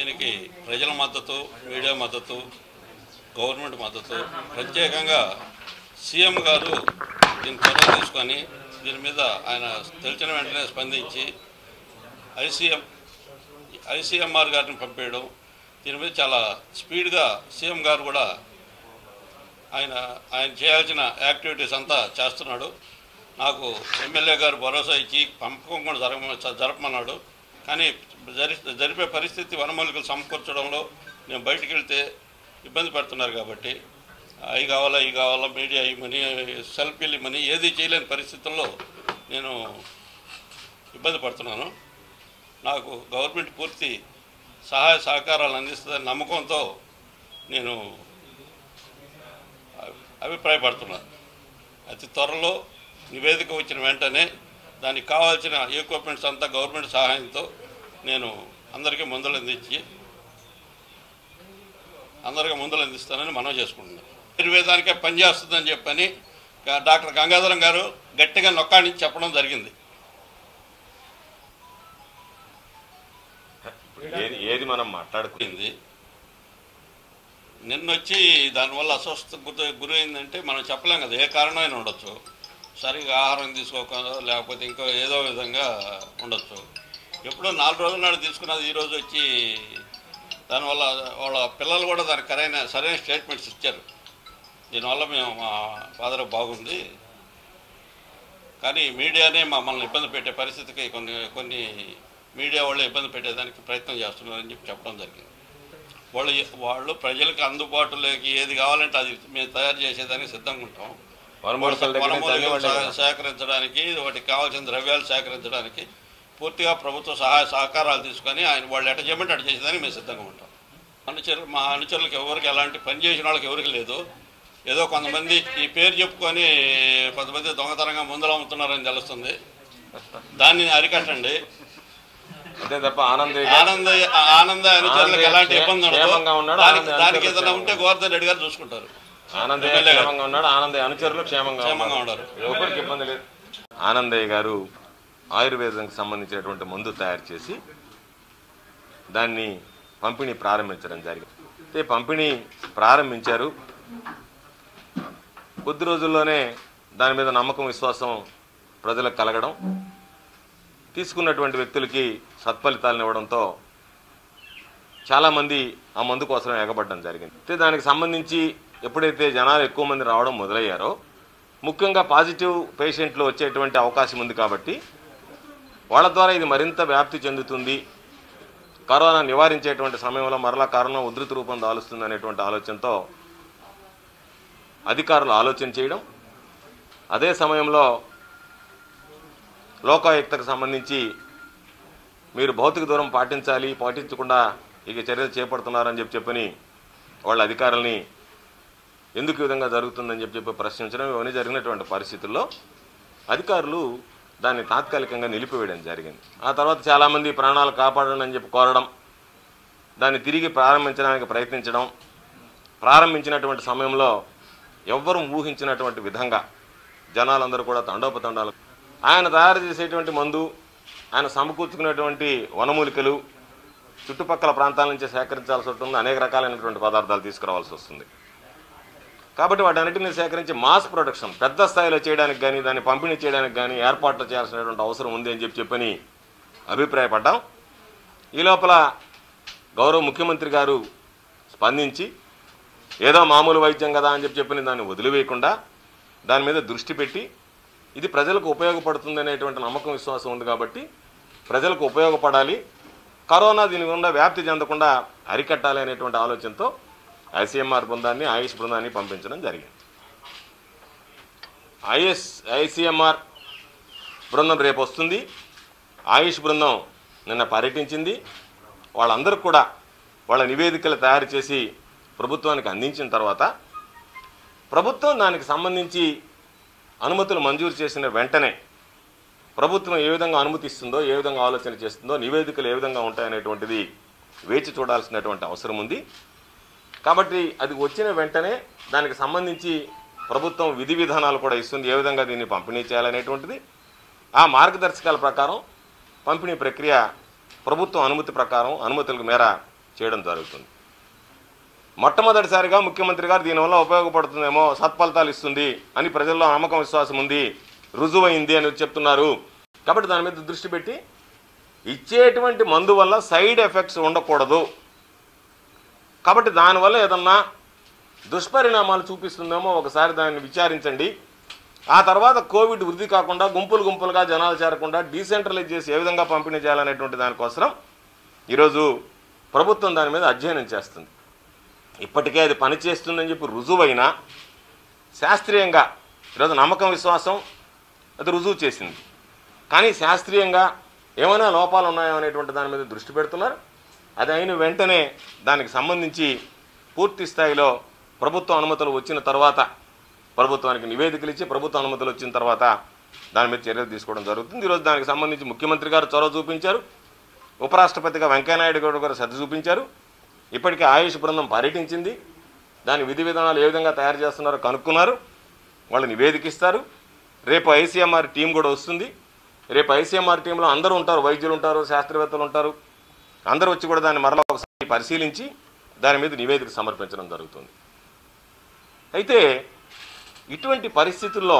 దీనికి ప్రజల మద్దతు మీడియా మద్దతు గవర్నమెంట్ మద్దతు ప్రత్యేకంగా సీఎం గారు దీన్ని చొరవ తీసుకొని దీని మీద ఆయన తెలిసిన వెంటనే స్పందించి ఐసీఎం ఐసీఎంఆర్ గారిని పంపేయడం దీని మీద చాలా స్పీడ్గా సీఎం గారు కూడా ఆయన ఆయన చేయాల్సిన యాక్టివిటీస్ అంతా చేస్తున్నాడు నాకు ఎమ్మెల్యే గారు భరోసా ఇచ్చి పంపకం కూడా జరగ జరపమన్నాడు కానీ జరి జరిపే పరిస్థితి వనమూలికలు సమకూర్చడంలో నేను బయటికి వెళ్తే ఇబ్బంది పడుతున్నారు కాబట్టి అవి కావాలా ఇవి కావాలా మీడియా ఇవ్వమని సెల్ఫీలు ఇవ్వమని ఏది చేయలేని పరిస్థితుల్లో నేను ఇబ్బంది పడుతున్నాను నాకు గవర్నమెంట్ పూర్తి సహాయ సహకారాలు అందిస్తుందని నమ్మకంతో నేను అభి- అభిప్రాయపడుతున్నాను అతి త్వరలో నివేదిక వచ్చిన వెంటనే దానికి కావాల్సిన ఎక్విప్మెంట్స్ అంతా గవర్నమెంట్ సహాయంతో నేను అందరికీ మందులు అందించి అందరికీ మందులు అందిస్తానని మనం చేసుకుంటున్నాం ఆయుర్వేదానికే పనిచేస్తుందని చెప్పని గా- డాక్టర్ గంగాధరం గారు గట్టిగా నొక్కాడించి చెప్పడం జరిగింది ఏది ఏది మనం మాట్లాడుకు జరిగింది నిన్నొచ్చి దానివల్ల అస్వస్థ గురి గురైందంటే మనం చెప్పలేం కదా ఏ కారణమైనా ఉండొచ్చు సరిగా ఆహారం తీసుకోకుండా లేకపోతే ఇంకో ఏదో విధంగా ఉండొచ్చు ఎప్పుడో నాలుగు రోజుల నాడు తీసుకున్నది ఈరోజు వచ్చి దానివల్ల వాళ్ళ పిల్లలు కూడా దానికి సరైన సరైన స్టేట్మెంట్స్ ఇచ్చారు దీనివల్ల మేము మా ఫాదర్ బాగుంది కానీ మీడియానే మమ్మల్ని ఇబ్బంది పెట్టే పరిస్థితికి కొన్ని కొన్ని మీడియా వాళ్ళు ఇబ్బంది పెట్టేదానికి ప్రయత్నం చేస్తున్నారని చెప్పి చెప్పడం జరిగింది వాళ్ళు వాళ్ళు ప్రజలకు అందుబాటులోకి ఏది కావాలంటే అది మేము తయారు చేసేదానికి సిద్ధంగా ఉంటాం వనమూలికల దగ్గర నుంచి అన్ని వనమూలికలు వాళ్ళే సే- సేకరించడానికి వాటికి కావాల్సిన ద్రవ్యాలు సేకరించడానికి పూర్తిగా ప్రభుత్వ సహాయ సహకారాలు తీసుకొని ఆయన వాళ్ళు ఎట చేయమంటే అటు చేసేదానికి మేము సిద్ధంగా ఉంటాం అనుచరు మా అనుచరులకు ఎవరికి ఎలాంటి పని చేసిన వాళ్ళకి ఎవరికి లేదు ఏదో కొంతమంది ఈ పేరు చెప్పుకొని కొంతమంది దొంగతనంగా మందులు అమ్ముతున్నారని తెలుస్తుంది దాన్ని అరికట్టండి అంతే తప్ప ఆనంద్ ఆనంద ఆనంద అనుచరులకు ఎలాంటి ఇబ్బంది ఉండదు క్షేమంగా ఉన్నాడు, దానికి ఆనంద దానికి అనుచరులు ఏదైనా ఉంటే గోవర్ధన్ రెడ్డి గారు చూసుకుంటారు ఆనందయ్య ఎమ్మెల్యే గారు. క్షేమంగా ఉన్నాడు ఆనందయ్య అనుచరులు క్షేమంగా క్షేమంగా ఉన్నారు ఉన్నారు ఎవరికి ఇబ్బంది లేదు ఆనందయ్య గారు ఆయుర్వేదంకి సంబంధించినటువంటి మందు తయారు చేసి దాన్ని పంపిణీ ప్రారంభించడం జరిగింది అయితే పంపిణీ ప్రారంభించారు కొద్ది రోజుల్లోనే దాని మీద నమ్మకం విశ్వాసం ప్రజలకు కలగడం తీసుకున్నటువంటి వ్యక్తులకి సత్ఫలితాలను ఇవ్వడంతో చాలామంది ఆ మందు కోసం ఎగబడడం జరిగింది అయితే దానికి సంబంధించి ఎప్పుడైతే జనాలు ఎక్కువ మంది రావడం మొదలయ్యారో ముఖ్యంగా పాజిటివ్ పేషెంట్లు వచ్చేటువంటి అవకాశం ఉంది కాబట్టి వాళ్ళ ద్వారా ఇది మరింత వ్యాప్తి చెందుతుంది కరోనా నివారించేటువంటి సమయంలో మరలా కరోనా ఉధృతి రూపం దాలుస్తుంది అనేటువంటి ఆలోచనతో అధికారులు ఆలోచన చేయడం అదే సమయంలో లోకాయుక్తకు సంబంధించి మీరు భౌతిక దూరం పాటించాలి పాటించకుండా ఇక చర్యలు చేపడుతున్నారని చెప్పి చెప్పని వాళ్ళ అధికారుల్ని ఎందుకు ఈ విధంగా జరుగుతుందని చెప్పి చెప్పి ప్రశ్నించడం ఇవన్నీ జరిగినటువంటి పరిస్థితుల్లో అధికారులు దాన్ని తాత్కాలికంగా నిలిపివేయడం జరిగింది ఆ తర్వాత చాలామంది ప్రాణాలు కాపాడండి అని చెప్పి కోరడం దాన్ని తిరిగి ప్రారంభించడానికి ప్రయత్నించడం ప్రారంభించినటువంటి సమయంలో ఎవ్వరూ ఊహించినటువంటి విధంగా జనాలందరూ కూడా తండోపతండాలు ఆయన తయారు చేసేటువంటి మందు ఆయన సమకూర్చుకునేటువంటి వనమూలికలు చుట్టుపక్కల ప్రాంతాల నుంచి సేకరించాల్సి ఉంటుంది అనేక రకాలైనటువంటి పదార్థాలు తీసుకురావాల్సి వస్తుంది కాబట్టి వాటన్నిటిని సేకరించి మాస్ ప్రొడక్షన్ పెద్ద స్థాయిలో చేయడానికి కానీ దాన్ని పంపిణీ చేయడానికి కానీ ఏర్పాట్లు చేయాల్సినటువంటి అవసరం ఉంది అని చెప్పి చెప్పని అభిప్రాయపడ్డాం ఈ లోపల గౌరవ ముఖ్యమంత్రి గారు స్పందించి ఏదో మామూలు వైద్యం కదా అని చెప్పి చెప్పని దాన్ని వదిలివేయకుండా దాని మీద దృష్టి పెట్టి ఇది ప్రజలకు ఉపయోగపడుతుంది అనేటువంటి నమ్మకం విశ్వాసం ఉంది కాబట్టి ప్రజలకు ఉపయోగపడాలి కరోనా దీని గుండా వ్యాప్తి చెందకుండా అరికట్టాలి అనేటువంటి ఆలోచనతో ఐసీఎంఆర్ బృందాన్ని ఆయుష్ బృందాన్ని పంపించడం జరిగింది ఐఎస్ ఐసీఎంఆర్ బృందం రేపు వస్తుంది ఆయుష్ బృందం నిన్న పర్యటించింది వాళ్ళందరూ కూడా వాళ్ళ నివేదికలు తయారు చేసి ప్రభుత్వానికి అందించిన తర్వాత ప్రభుత్వం దానికి సంబంధించి అనుమతులు మంజూరు చేసిన వెంటనే ప్రభుత్వం ఏ విధంగా అనుమతిస్తుందో ఏ విధంగా ఆలోచన చేస్తుందో నివేదికలు ఏ విధంగా ఉంటాయనేటువంటిది వేచి చూడాల్సినటువంటి అవసరం ఉంది కాబట్టి అది వచ్చిన వెంటనే దానికి సంబంధించి ప్రభుత్వం విధి విధానాలు కూడా ఇస్తుంది ఏ విధంగా దీన్ని పంపిణీ చేయాలనేటువంటిది ఆ మార్గదర్శకాల ప్రకారం పంపిణీ ప్రక్రియ ప్రభుత్వం అనుమతి ప్రకారం అనుమతుల మేర చేయడం జరుగుతుంది మొట్టమొదటిసారిగా ముఖ్యమంత్రి గారు దీనివల్ల ఉపయోగపడుతుందేమో సత్ఫలితాలు ఇస్తుంది అని ప్రజల్లో నమ్మకం విశ్వాసం ఉంది రుజువైంది అని చెప్తున్నారు కాబట్టి దాని మీద దృష్టి పెట్టి ఇచ్చేటువంటి మందు వల్ల సైడ్ ఎఫెక్ట్స్ ఉండకూడదు కాబట్టి దానివల్ల ఏదన్నా దుష్పరిణామాలు చూపిస్తుందేమో ఒకసారి దాన్ని విచారించండి ఆ తర్వాత కోవిడ్ వృద్ధి కాకుండా గుంపులు గుంపులుగా జనాలు చేరకుండా డీసెంట్రలైజ్ చేసి ఏ విధంగా పంపిణీ చేయాలనేటువంటి దానికోసం ఈరోజు ప్రభుత్వం దాని మీద అధ్యయనం చేస్తుంది ఇప్పటికే అది పనిచేస్తుందని చెప్పి రుజువైనా శాస్త్రీయంగా ఈరోజు నమ్మకం విశ్వాసం అది రుజువు చేసింది కానీ శాస్త్రీయంగా ఏమైనా లోపాలు ఉన్నాయో అనేటువంటి దాని మీద దృష్టి పెడుతున్నారు అది అయిన వెంటనే దానికి సంబంధించి పూర్తి స్థాయిలో ప్రభుత్వ అనుమతులు వచ్చిన తర్వాత ప్రభుత్వానికి నివేదికలు ఇచ్చి ప్రభుత్వ అనుమతులు వచ్చిన తర్వాత దాని మీద చర్యలు తీసుకోవడం జరుగుతుంది ఈరోజు దానికి సంబంధించి ముఖ్యమంత్రి గారు చొరవ చూపించారు ఉపరాష్ట్రపతిగా వెంకయ్యనాయుడు గారు కూడా శ్రద్ధ చూపించారు ఇప్పటికే ఆయుష్ బృందం పర్యటించింది దాని విధి విధానాలు ఏ విధంగా తయారు చేస్తున్నారో కనుక్కున్నారు వాళ్ళు నివేదిక ఇస్తారు రేపు ఐసీఎంఆర్ టీం కూడా వస్తుంది రేపు ఐసీఎంఆర్ టీంలో అందరూ ఉంటారు వైద్యులు ఉంటారు శాస్త్రవేత్తలు ఉంటారు అందరూ వచ్చి కూడా దాన్ని మరలా ఒకసారి పరిశీలించి దాని మీద నివేదిక సమర్పించడం జరుగుతుంది అయితే ఇటువంటి పరిస్థితుల్లో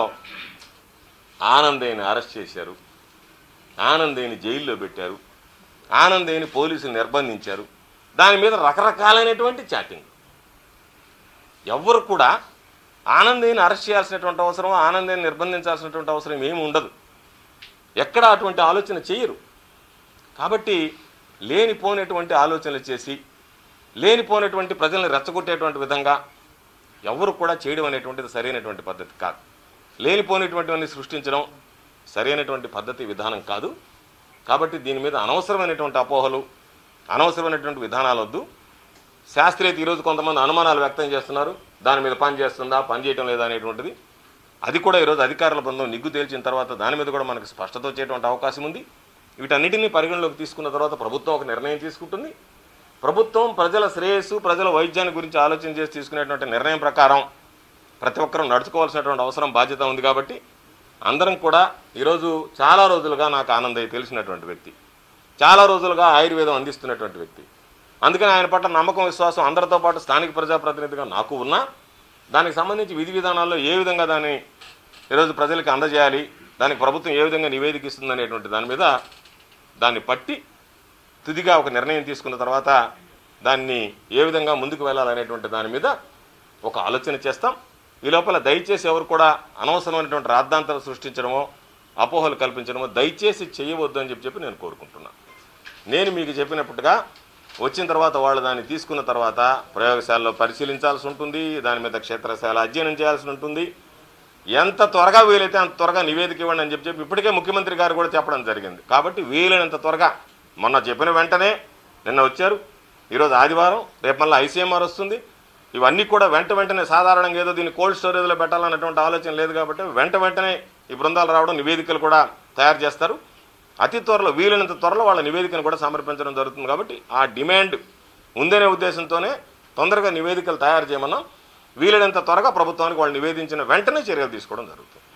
ఆనందేని అరెస్ట్ చేశారు ఆనందేని జైల్లో పెట్టారు ఆనందేని పోలీసులు నిర్బంధించారు దాని మీద రకరకాలైనటువంటి చాటింగ్ ఎవ్వరు కూడా ఆనందేని అరెస్ట్ చేయాల్సినటువంటి అవసరం ఆనందేని నిర్బంధించాల్సినటువంటి అవసరం ఏమి ఉండదు ఎక్కడ అటువంటి ఆలోచన చేయరు కాబట్టి లేనిపోయినటువంటి ఆలోచనలు చేసి లేనిపోయినటువంటి ప్రజల్ని రెచ్చగొట్టేటువంటి విధంగా ఎవరు కూడా చేయడం అనేటువంటిది సరైనటువంటి పద్ధతి కాదు లేనిపోయినటువంటివన్నీ సృష్టించడం సరైనటువంటి పద్ధతి విధానం కాదు కాబట్టి దీని మీద అనవసరమైనటువంటి అపోహలు అనవసరమైనటువంటి విధానాలు వద్దు శాస్త్రీయత ఈరోజు కొంతమంది అనుమానాలు వ్యక్తం చేస్తున్నారు దాని మీద పని చేస్తుందా పని చేయటం లేదా అనేటువంటిది అది కూడా ఈరోజు అధికారుల బృందం నిగ్గు తేల్చిన తర్వాత దాని మీద కూడా మనకు స్పష్టత వచ్చేటువంటి అవకాశం ఉంది వీటన్నిటిని పరిగణలోకి తీసుకున్న తర్వాత ప్రభుత్వం ఒక నిర్ణయం తీసుకుంటుంది ప్రభుత్వం ప్రజల శ్రేయస్సు ప్రజల వైద్యాన్ని గురించి ఆలోచన చేసి తీసుకునేటువంటి నిర్ణయం ప్రకారం ప్రతి ఒక్కరూ నడుచుకోవాల్సినటువంటి అవసరం బాధ్యత ఉంది కాబట్టి అందరం కూడా ఈరోజు చాలా రోజులుగా నాకు ఆనందయ్య తెలిసినటువంటి వ్యక్తి చాలా రోజులుగా ఆయుర్వేదం అందిస్తున్నటువంటి వ్యక్తి అందుకని ఆయన పట్ల నమ్మకం విశ్వాసం అందరితో పాటు స్థానిక ప్రజాప్రతినిధిగా నాకు ఉన్నా దానికి సంబంధించి విధి విధానాల్లో ఏ విధంగా దాన్ని ఈరోజు ప్రజలకు అందజేయాలి దానికి ప్రభుత్వం ఏ విధంగా నివేదిక ఇస్తుంది అనేటువంటి దాని మీద దాన్ని పట్టి తుదిగా ఒక నిర్ణయం తీసుకున్న తర్వాత దాన్ని ఏ విధంగా ముందుకు వెళ్ళాలనేటువంటి దాని మీద ఒక ఆలోచన చేస్తాం ఈ లోపల దయచేసి ఎవరు కూడా అనవసరమైనటువంటి రాద్ధాంతాలు సృష్టించడమో అపోహలు కల్పించడమో దయచేసి చేయవద్దు అని చెప్పి చెప్పి నేను కోరుకుంటున్నాను నేను మీకు చెప్పినట్టుగా వచ్చిన తర్వాత వాళ్ళు దాన్ని తీసుకున్న తర్వాత ప్రయోగశాలలో పరిశీలించాల్సి ఉంటుంది దాని మీద క్షేత్రశాల అధ్యయనం చేయాల్సి ఉంటుంది ఎంత త్వరగా వీలైతే అంత త్వరగా నివేదిక ఇవ్వండి అని చెప్పి చెప్పి ఇప్పటికే ముఖ్యమంత్రి గారు కూడా చెప్పడం జరిగింది కాబట్టి వీలైనంత త్వరగా మొన్న చెప్పిన వెంటనే నిన్న వచ్చారు ఈరోజు ఆదివారం రేపు మళ్ళీ ఐసీఎంఆర్ వస్తుంది ఇవన్నీ కూడా వెంట వెంటనే సాధారణంగా ఏదో దీన్ని కోల్డ్ స్టోరేజ్లో పెట్టాలన్నటువంటి ఆలోచన లేదు కాబట్టి వెంట వెంటనే ఈ బృందాలు రావడం నివేదికలు కూడా తయారు చేస్తారు అతి త్వరలో వీలైనంత త్వరలో వాళ్ళ నివేదికను కూడా సమర్పించడం జరుగుతుంది కాబట్టి ఆ డిమాండ్ ఉందనే ఉద్దేశంతోనే తొందరగా నివేదికలు తయారు చేయమన్నాం వీలైనంత త్వరగా ప్రభుత్వానికి వాళ్ళు నివేదించిన వెంటనే చర్యలు తీసుకోవడం జరుగుతుంది